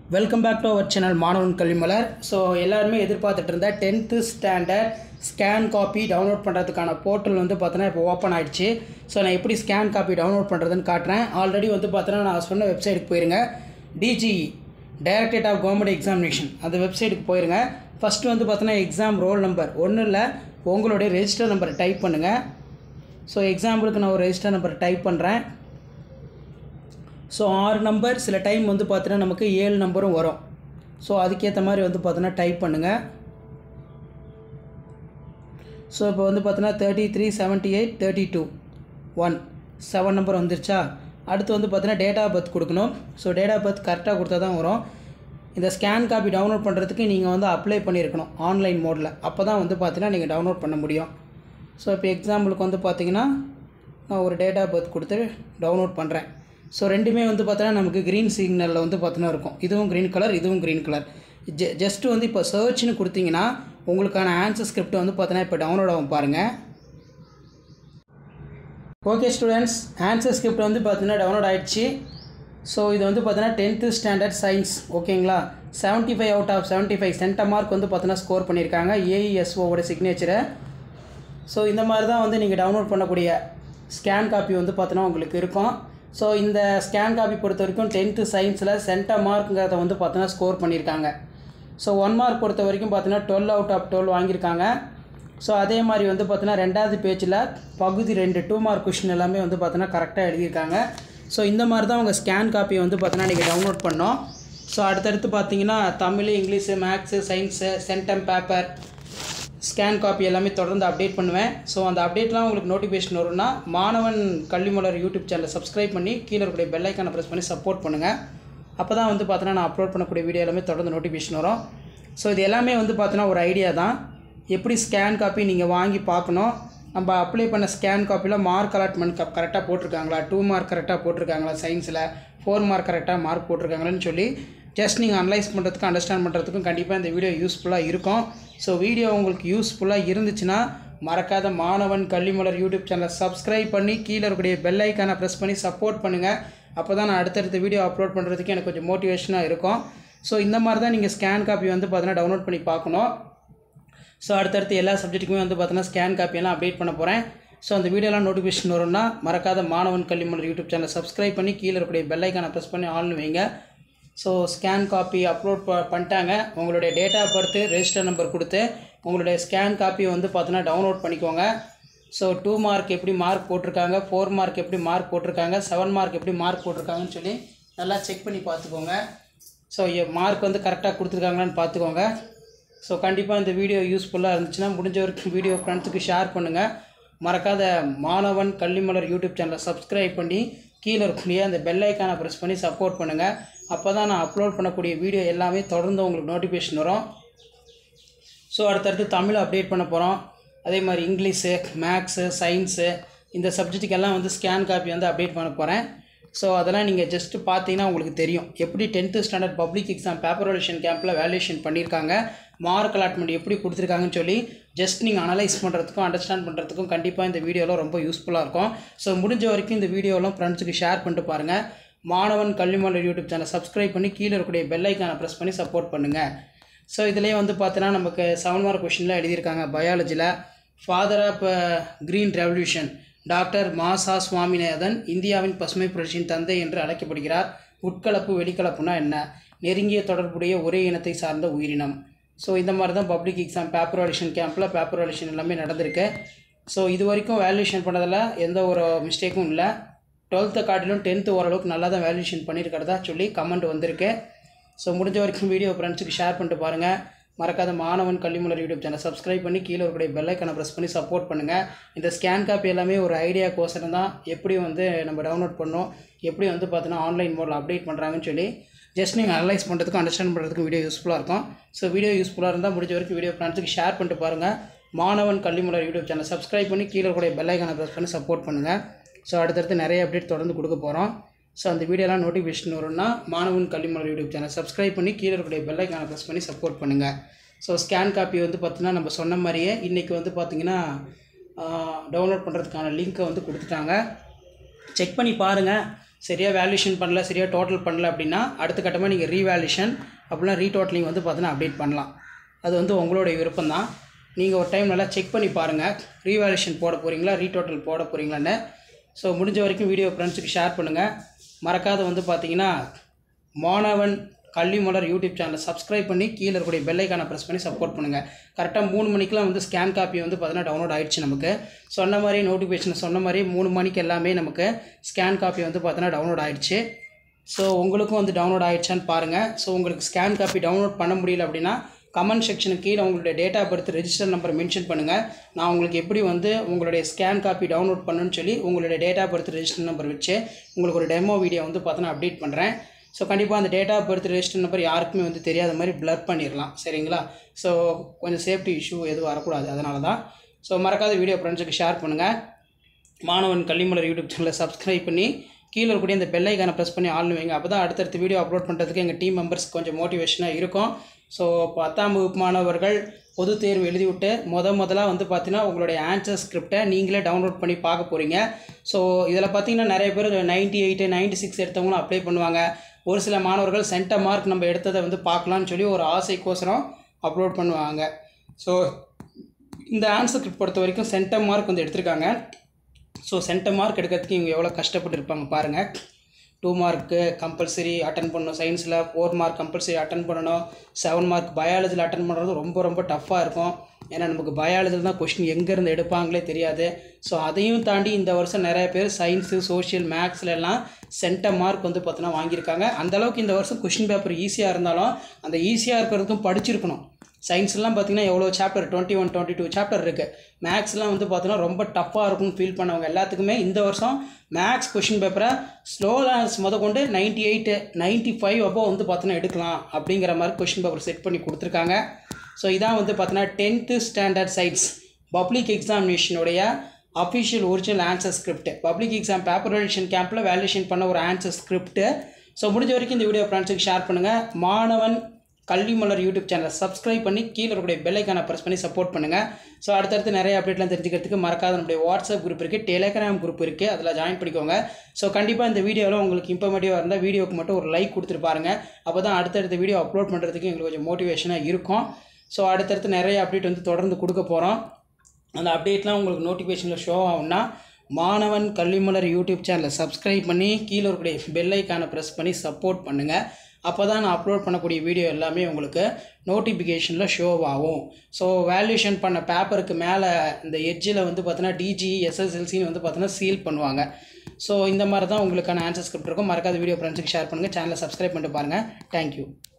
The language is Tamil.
welcome back to our channel மாணவன் கல்விமலர் ஸோ எல்லாருமே எதிர்பார்த்துட்டு இருந்த tenth standard scan copy download பண்ணுறதுக்கான போர்ட்டல் வந்து பார்த்தோன்னா இப்போ ஓப்பன் ஆயிடுச்சு ஸோ நான் எப்படி ஸ்கேன் காப்பி டவுன்லோட் பண்ணுறதுன்னு காட்டுறேன் ஆல்ரெடி வந்து பார்த்தோன்னா நான் சொன்ன வெப்சைட்டுக்கு போயிருங்க DGE directorate of government examination அந்த வெப்சைட்டுக்கு போயிருங்க ஃபஸ்ட்டு வந்து பார்த்தோன்னா எக்ஸாம் ரோல் நம்பர் ஒன்றும் இல்லை உங்களுடைய ரெஜிஸ்டர் நம்பரை டைப் பண்ணுங்கள் ஸோ எக்ஸாம்பிளுக்கு நான் ஒரு ரெஜிஸ்டர் நம்பர் டைப் பண்ணுறேன் ஸோ ஆறு நம்பர் சில டைம் வந்து பார்த்தீங்கன்னா நமக்கு ஏழு நம்பரும் வரும் ஸோ அதுக்கேற்ற மாதிரி வந்து பார்த்தீங்கன்னா டைப் பண்ணுங்கள் ஸோ இப்போ வந்து பார்த்தீங்கன்னா thirty three seventy eight thirty two one seven number வந்துருச்சா அடுத்து வந்து பார்த்தீங்கன்னா டேட் ஆஃப் பர்த் கொடுக்கணும் ஸோ டேட் ஆஃப் பர்த் கரெக்டாக கொடுத்தா தான் வரும் இந்த ஸ்கேன் காப்பி டவுன்லோட் பண்ணுறதுக்கு நீங்கள் வந்து அப்ளை பண்ணியிருக்கணும் ஆன்லைன் மோடில் அப்போ தான் வந்து பார்த்தீங்கன்னா நீங்கள் டவுன்லோட் பண்ண முடியும் ஸோ இப்போ எக்ஸாம்பிளுக்கு வந்து பார்த்தீங்கன்னா நான் ஒரு டேட் ஆஃப் பர்த் கொடுத்து டவுன்லோட் பண்ணுறேன் ஸோ ரெண்டுமே வந்து பார்த்தோன்னா நமக்கு க்ரீன் சிக்னலில் வந்து பார்த்தோன்னா இருக்கும் இதுவும் க்ரீன் கலர் இதுவும் க்ரீன் கலர் ஜெ ஜஸ்ட் வந்து இப்போ சர்ச்னு கொடுத்தீங்கன்னா உங்களுக்கான ஆன்சர் ஸ்கிரிப்ட் வந்து பார்த்தோன்னா இப்போ டவுன்லோட் ஆகும் பாருங்கள் ஓகே ஸ்டூடெண்ட்ஸ் ஆன்சர் ஸ்கிரிப்ட் வந்து பார்த்தீங்கன்னா டவுன்லோட் ஆகிடுச்சு ஸோ இது வந்து பார்த்தீங்கன்னா டென்த்து ஸ்டாண்டர்ட் சயின்ஸ் ஓகேங்களா seventy five out of seventy five centum mark வந்து பார்த்தீங்கன்னா ஸ்கோர் பண்ணியிருக்காங்க ஏஇஎஸ்ஓவோட சிக்னேச்சரை ஸோ இந்த மாதிரி தான் வந்து நீங்கள் டவுன்லோட் பண்ணக்கூடிய ஸ்கேன் காப்பி வந்து பார்த்தோன்னா உங்களுக்கு இருக்கும் ஸோ இந்த ஸ்கேன் காப்பி பொறுத்த வரைக்கும் டென்த்து சயின்ஸில் சென்டம் மார்க்குங்கிறத வந்து பார்த்தோன்னா ஸ்கோர் பண்ணியிருக்காங்க ஸோ ஒன் மார்க் பொறுத்த வரைக்கும் பார்த்தீங்கன்னா டுவெல் அவுட் ஆஃப் டுவெல் வாங்கியிருக்காங்க ஸோ அதே மாதிரி வந்து பார்த்தீங்கன்னா ரெண்டாவது பேஜில் பகுதி ரெண்டு டூ மார்க் கொஷின் எல்லாமே வந்து பார்த்தீங்கன்னா கரெக்டாக எழுதியிருக்காங்க ஸோ இந்த மாதிரி தான் உங்கள் ஸ்கேன் காப்பியை வந்து பார்த்தீங்கன்னா நீங்கள் டவுன்லோட் பண்ணோம் ஸோ அடுத்தடுத்து பார்த்தீங்கன்னா Tamil English maths science centum paper scan copy எல்லாமே தொடர்ந்து அப்டேட் பண்ணுவேன் ஸோ அந்த அப்டேட்லாம் உங்களுக்கு நோட்டிஃபிகேஷன் வரும்னா மாணவன் கல்விமலர் யூடியூப் சேனலை சப்ஸ்கிரைப் பண்ணி கீழே இருக்கக்கூடிய பெல் ஐக்கானை ப்ரெஸ் பண்ணி சப்போர்ட் பண்ணுங்கள் அப்போ தான் வந்து பார்த்தோன்னா நான் அப்லோட் பண்ணக்கூடிய வீடியோ எல்லாமே தொடர்ந்து நோட்டிஃபிகேஷன் வரும் ஸோ இது எல்லாமே வந்து பார்த்தோன்னா ஒரு ஐடியா தான் எப்படி ஸ்கேன் காப்பி நீங்கள் வாங்கி பார்க்கணும் நம்ம அப்ளை பண்ண ஸ்கேன் காப்பியில் மார்க் அலாட்மெண்ட் க கரெக்டாக போட்டிருக்காங்களா டூ மார்க் கரெக்டாக போட்டிருக்காங்களா சயின்ஸில் ஃபோர் மார்க் கரெக்டாக மார்க் போட்டிருக்காங்களான்னு சொல்லி ஜஸ்ட் நீங்கள் அனலைஸ் பண்ணுறதுக்கும் அண்டர்ஸ்டாண்ட் பண்ணுறதுக்கும் கண்டிப்பாக இந்த வீடியோ யூஸ்ஃபுல்லாக இருக்கும் ஸோ வீடியோ உங்களுக்கு யூஸ்ஃபுல்லாக இருந்துச்சுன்னா மறக்காத மாணவன் கல்விமலர் யூடியூப் சேனலை சப்ஸ்கிரைப் பண்ணி கீழே இருக்கக்கூடிய பெல் ஐக்கானை ப்ரெஸ் பண்ணி சப்போர்ட் பண்ணுங்கள் அப்போ தான் நான் அடுத்தடுத்த வீடியோ அப்லோட் பண்ணுறதுக்கு எனக்கு கொஞ்சம் மோட்டிவேஷனாக இருக்கும் ஸோ இந்த மாதிரி தான் நீங்கள் ஸ்கேன் காப்பி வந்து பார்த்தீங்கன்னா டவுன்லோட் பண்ணி பார்க்கணும் ஸோ அடுத்தடுத்து எல்லா சப்ஜெக்ட்டுக்குமே வந்து பார்த்தீங்கன்னா ஸ்கேன் காப்பியெல்லாம் அப்டேட் பண்ண போகிறேன் ஸோ அந்த வீடியோலாம் நோட்டிஃபிகேஷன் வரும்னா மறக்காத மாணவன் கல்விமலர் யூடியூப் சேனலை சப்ஸ்கிரைப் பண்ணி கீழே இருக்கக்கூடிய பெல் ஐக்கானை ப்ரெஸ் பண்ணி ஆள்னு வைங்க ஸோ ஸ்கேன் காப்பி அப்லோட் ப பண்ணிட்டாங்க உங்களுடைய date of birth register number கொடுத்து உங்களுடைய ஸ்கேன் காப்பியை வந்து பார்த்தீங்கன்னா டவுன்லோட் பண்ணிக்கோங்க ஸோ டூ மார்க் எப்படி மார்க் போட்டிருக்காங்க ஃபோர் மார்க் எப்படி மார்க் போட்டிருக்காங்க செவன் மார்க் எப்படி மார்க் போட்டிருக்காங்கன்னு சொல்லி நல்லா செக் பண்ணி பார்த்துக்கோங்க ஸோ மார்க் வந்து கரெக்டாக கொடுத்துருக்காங்களான்னு பார்த்துக்கோங்க ஸோ கண்டிப்பாக இந்த வீடியோ யூஸ்ஃபுல்லாக இருந்துச்சுன்னா முடிஞ்ச வரைக்கும் வீடியோ ஃப்ரெண்ட்ஸுக்கு ஷேர் பண்ணுங்கள் மறக்காத மாணவன் கல்விமலர் யூடியூப் சேனலை சப்ஸ்கிரைப் பண்ணி கீழே இருக்கக்கூடிய அந்த பெல் ஐக்கானை ப்ரெஸ் பண்ணி சப்போர்ட் பண்ணுங்கள் அப்போ தான் நான் அப்லோட் பண்ணக்கூடிய வீடியோ எல்லாமே தொடர்ந்து உங்களுக்கு நோட்டிஃபிகேஷன் வரும் ஸோ அடுத்தடுத்து தமிழ் அப்டேட் பண்ண போகிறோம் அதே மாதிரி இங்கிலீஷு மேக்ஸு சயின்ஸு இந்த சப்ஜெக்ட்டுக்கெல்லாம் வந்து ஸ்கேன் காப்பி வந்து அப்டேட் பண்ண போகிறேன் ஸோ அதெல்லாம் நீங்கள் ஜஸ்ட்டு பார்த்தீங்கன்னா உங்களுக்கு தெரியும் எப்படி tenth standard public exam paper valuation கேம்பில் வேல்யூஷன் பண்ணியிருக்காங்க மார்க் அலாட்மெண்ட் எப்படி கொடுத்துருக்காங்கன்னு சொல்லி ஜஸ்ட் நீங்கள் அனலைஸ் பண்ணுறதுக்கும் அண்டர்ஸ்டாண்ட் பண்ணுறதுக்கும் கண்டிப்பாக இந்த வீடியோலாம் ரொம்ப யூஸ்ஃபுல்லாக இருக்கும் ஸோ முடிஞ்ச வரைக்கும் இந்த வீடியோலாம் ஃப்ரெண்ட்ஸுக்கு ஷேர் பண்ணிட்டு பாருங்கள் மாணவன் கல்விமலர் யூடியூப் சேனல் சப்ஸ்கிரைப் பண்ணி கீழே இருக்கக்கூடிய பெல் ஐக்கானை ப்ரெஸ் பண்ணி சப்போர்ட் பண்ணுங்கள் ஸோ இதுலேயே வந்து பார்த்தீங்கன்னா நமக்கு செவன் மார்க் கொஷினில் எழுதியிருக்காங்க பயாலஜியில் father of green revolution doctor மாசா சுவாமிநாதன் இந்தியாவின் பசுமை புரட்சியின் தந்தை என்று அழைக்கப்படுகிறார் உட்கலப்பு வெளிக்கலப்புனா என்ன நெருங்கிய தொடர்புடைய ஒரே இனத்தை சார்ந்த உயிரினம் ஸோ இந்த மாதிரி தான் பப்ளிக் எக்ஸாம் பேப்பர் வேலேஷன் கேம்பில் பேப்பர் வேலேஷன் எல்லாமே நடந்திருக்கு ஸோ இது வரைக்கும் வேல்யூஷன் பண்ணதில் எந்த ஒரு மிஸ்டேக்கும் இல்லை டுவெல்த்தை காட்டிலும் டென்த்து ஓரளவுக்கு நல்லா தான் வேல்யூஷன் பண்ணியிருக்கிறதா சொல்லி கமெண்ட் வந்திருக்கு ஸோ முடிஞ்ச வரைக்கும் வீடியோ ஃப்ரெண்ட்ஸுக்கு ஷேர் பண்ணிட்டு பாருங்கள் மறக்காத மாணவன் கல்விமலர் யூடியூப் சேனல் சப்ஸ்கிரைப் பண்ணி கீழே இருக்கக்கூடிய பெல்லைக்கனை ப்ரெஸ் பண்ணி சப்போர்ட் பண்ணுங்கள் இந்த ஸ்கேன் காப்பி எல்லாமே ஒரு ஐடியா கோசரம் தான் எப்படி வந்து நம்ம டவுன்லோட் பண்ணோம் எப்படி வந்து பார்த்தோன்னா ஆன்லைன் மோடில் அப்டேட் பண்ணுறாங்கன்னு சொல்லி ஜஸ்ட் நீங்கள் அனலைஸ் பண்ணுறதுக்கும் அண்டர்ஸ்டாண்ட் பண்ணுறதுக்கும் வீடியோ யூஸ்ஃபுல்லாக இருக்கும் ஸோ வீடியோ யூஸ்ஃபுல்லாக இருந்தால் முடிஞ்ச வரைக்கும் வீடியோ ஃப்ரெண்ட்ஸுக்கு ஷேர் பண்ணிட்டு பாருங்கள் மாணவன் கல்விமலர் யூடியூப் சேனல் சப்ஸ்கிரைப் பண்ணி கீழே இருக்கக்கூடிய பெல்லைக்கனை ப்ரெஸ் பண்ணி சப்போர்ட் பண்ணுங்கள் ஸோ அடுத்தடுத்து நிறைய அப்டேட் தொடர்ந்து கொடுக்க போகிறோம் ஸோ அந்த வீடியோலாம் நோட்டிஃபிகேஷன் வரும்னா மாணவன் கல்விமலர் யூடியூப் சேனல் சப்ஸ்கிரைப் பண்ணி கீழே இருக்கக்கூடிய பெல்லைக்கான ப்ரெஸ் பண்ணி சப்போர்ட் பண்ணுங்கள் ஸோ ஸ்கேன் காப்பி வந்து பார்த்தீங்கன்னா நம்ம சொன்ன மாதிரியே இன்றைக்கி வந்து பார்த்திங்கன்னா டவுன்லோட் பண்ணுறதுக்கான லிங்க்கை வந்து கொடுத்துட்டாங்க செக் பண்ணி பாருங்கள் சரியாக வேல்யூஷன் பண்ணல சரியாக டோட்டல் பண்ணல அப்படின்னா அடுத்த கட்டமாக நீங்கள் ரீவேல்யூஷன் அப்படின்னா ரீடோட்டலிங் வந்து பார்த்தீங்கன்னா அப்டேட் பண்ணலாம் அது வந்து உங்களுடைய விருப்பம் தான் நீங்கள் ஒரு டைம் நல்லா செக் பண்ணி பாருங்கள் ரீவேல்யூஷன் போட போகிறீங்களா ரீடோட்டல் போட போகிறீங்களான்னு ஸோ முடிஞ்ச வரைக்கும் வீடியோ ஃப்ரெண்ட்ஸுக்கு ஷேர் பண்ணுங்கள் மறக்காத வந்து பார்த்தீங்கன்னா மாணவன் கல்வி மலர் யூடியூப் சேனலை சப்ஸ்கிரைப் பண்ணி கீழே இருக்கக்கூடிய பெல்லைக்கான ப்ரெஸ் பண்ணி சப்போர்ட் பண்ணுங்கள் கரெக்டாக மூணு மணிக்கெலாம் வந்து ஸ்கேன் காப்பி வந்து பார்த்தீங்கன்னா டவுன்லோட் ஆயிடுச்சு நமக்கு சொன்ன மாதிரி நோட்டிஃபிகேஷன் சொன்ன மாதிரி மூணு மணிக்கு எல்லாமே நமக்கு ஸ்கேன் காப்பி வந்து பார்த்தீங்கன்னா டவுன்லோட் ஆயிடுச்சு ஸோ உங்களுக்கும் வந்து டவுன்லோட் ஆயிடுச்சான்னு பாருங்கள் ஸோ உங்களுக்கு ஸ்கேன் காப்பி டவுன்லோட் பண்ண முடியல அப்படின்னா கமெண்ட் செக்ஷனுக்கு கீழே உங்களுடைய date of birth register number mention பண்ணுங்கள் நான் உங்களுக்கு எப்படி வந்து உங்களுடைய ஸ்கேன் காப்பி டவுன்லோட் பண்ணணும்னு சொல்லி உங்களுடைய date of birth register number வச்சு உங்களுக்கு ஒரு டெமோ வீடியோ வந்து பார்த்தோன்னா அப்டேட் பண்ணுறேன் ஸோ கண்டிப்பாக அந்த date of birth register number யாருக்குமே வந்து தெரியாத மாதிரி ப்ளர் பண்ணிடலாம் சரிங்களா ஸோ கொஞ்சம் சேஃப்டி இஷ்யூ எதுவும் வரக்கூடாது அதனால தான் ஸோ மறக்காத வீடியோ ஃப்ரெண்ட்ஸுக்கு ஷேர் பண்ணுங்கள் மாணவன் கள்ளிமலர் யூடியூப் சேனலை சப்ஸ்கிரைப் பண்ணி கீழே இருக்கக்கூடிய இந்த பெல் ஐக்கானை ப்ரெஸ் பண்ணி ஆள் வைங்க அப்போ தான் அடுத்தடுத்த வீடியோ அப்லோட் பண்ணுறதுக்கு எங்கள் டீம் மெம்பர்ஸ் கொஞ்சம் மோட்டிவேஷனாக இருக்கும் ஸோ பத்தாம் வகுப்பு மாணவர்கள் பொது தேர்வு எழுதிவிட்டு முத முதலாக வந்து பார்த்தீங்கன்னா உங்களுடைய ஆன்சர் ஸ்கிரிப்டை நீங்களே டவுன்லோட் பண்ணி பார்க்க போகிறீங்க ஸோ இதில் பார்த்தீங்கன்னா நிறைய பேர் நைன்ட்டி எயிட்டு நைன்ட்டி சிக்ஸ் எடுத்தவங்களும் அப்ளை பண்ணுவாங்க ஒரு சில மாணவர்கள் சென்டர் மார்க் நம்ம எடுத்ததை வந்து பார்க்கலான்னு சொல்லி ஒரு ஆசைக்கோசரம் அப்லோட் பண்ணுவாங்க ஸோ இந்த ஆன்சர் ஸ்கிரிப்ட் பொறுத்த வரைக்கும் சென்டர் மார்க் வந்து எடுத்திருக்காங்க ஸோ சென்டர் மார்க் எடுக்கிறதுக்கு இவங்க எவ்வளோ கஷ்டப்பட்டு இருப்பாங்க பாருங்கள் டூ மார்க்கு கம்பல்சரி அட்டன் பண்ணணும் சயின்ஸில் ஃபோர் மார்க் கம்பல்சரி அட்டன் பண்ணணும் செவன் மார்க் பயாலஜியில் அட்டன் பண்ணுறது ரொம்ப ரொம்ப டஃப்பாக இருக்கும் ஏன்னா நமக்கு பயாலஜியில் தான் கொஷின் எங்கேருந்து எடுப்பாங்களே தெரியாது ஸோ அதையும் தாண்டி இந்த வருஷம் நிறைய பேர் சயின்ஸு சோஷியல் மேக்ஸில் எல்லாம் சென்டர் மார்க் வந்து பார்த்தோன்னா வாங்கியிருக்காங்க அந்தளவுக்கு இந்த வருஷம் கொஷின் பேப்பர் ஈஸியாக இருந்தாலும் அந்த ஈஸியாக இருக்கிறதுக்கும் படிச்சிருக்கணும் சயின்ஸ்லாம் பார்த்தீங்கன்னா எவ்வளோ chapter twenty one twenty two chapter இருக்குது மேக்ஸ்லாம் வந்து பார்த்தீங்கன்னா ரொம்ப டஃப்பாக இருக்கும்னு ஃபீல் பண்ணவங்க எல்லாத்துக்குமே இந்த வருஷம் மேக்ஸ் கொஷின் பேப்பரை ஸ்லோ லேர்னர்ஸ் முத கொண்டு நைன்ட்டி எயிட்டு நைன்ட்டி ஃபைவ் அப்போ வந்து பார்த்தீங்கன்னா எடுக்கலாம் அப்படிங்கிற மாதிரி கொஷின் பேப்பர் செட் பண்ணி கொடுத்துருக்காங்க ஸோ இதான் வந்து பார்த்தீங்கன்னா டென்த்து ஸ்டாண்டர்ட் சயின்ஸ் பப்ளிக் எக்ஸாமினேஷனுடைய official original answer script public exam paper valuation கேம்பில் வேல்யூஷன் பண்ண ஒரு ஆன்சர் ஸ்கிரிப்ட் ஸோ முடிஞ்ச வரைக்கும் இந்த வீடியோ ஃப்ரெண்ட்ஸுக்கு ஷேர் பண்ணுங்கள் மாணவன் கல்வி மலர் யூடியூப் சேனலை சப்ஸ்கிரைப் பண்ணி கீழே இருக்கக்கூடிய பெல்லைக்கான ப்ரெஸ் பண்ணி சப்போர்ட் பண்ணுங்கள் ஸோ அடுத்தடுத்து நிறைய அப்டேட்லாம் தெரிஞ்சுக்கிறதுக்கு மறக்காத நம்முடைய வாட்ஸ்அப் குரூப் இருக்குது டெலிகிராம் குரூப் இருக்குது அதில் ஜாயின் பண்ணிக்கோங்க ஸோ கண்டிப்பாக இந்த வீடியோவில் உங்களுக்கு இன்ஃபர்மேட்டிவாக இருந்தால் வீடியோக்கு மட்டும் ஒரு லைக் கொடுத்துட்டு பாருங்க அப்போ தான் அடுத்தடுத்த வீடியோ அப்லோட் பண்ணுறதுக்கு எங்களுக்கு கொஞ்சம் மோட்டிவேஷனாக இருக்கும் ஸோ அடுத்தடுத்து நிறைய அப்டேட் வந்து தொடர்ந்து கொடுக்க போகிறோம் அந்த அப்டேட்லாம் உங்களுக்கு நோட்டிஃபிகேஷனில் ஷோ ஆகும்னா மாணவன் கல்விமலர் யூடியூப் சேனலை சப்ஸ்கிரைப் பண்ணி கீழே இருக்கக்கூடிய பெல்லைக்கான ப்ரெஸ் பண்ணி சப்போர்ட் பண்ணுங்கள் அப்போ தான் நான் அப்லோட் பண்ணக்கூடிய வீடியோ எல்லாமே உங்களுக்கு நோட்டிஃபிகேஷனில் ஷோ ஆகும் ஸோ வேல்யூஷன் பண்ண பேப்பருக்கு மேலே இந்த எட்ஜில் வந்து பார்த்தீங்கன்னா டிஜி எஸ்எஸ்எல்சின்னு வந்து பார்த்தீங்கன்னா சீல் பண்ணுவாங்க ஸோ இந்த மாதிரி தான் உங்களுக்கான ஆன்சர் ஸ்கிரிப்ட் இருக்கும் மறக்காத வீடியோ ஃப்ரெண்ட்ஸுக்கு ஷேர் பண்ணுங்கள் சேனலை சப்ஸ்கிரைப் பண்ணிட்டு பாருங்கள் தேங்க்யூ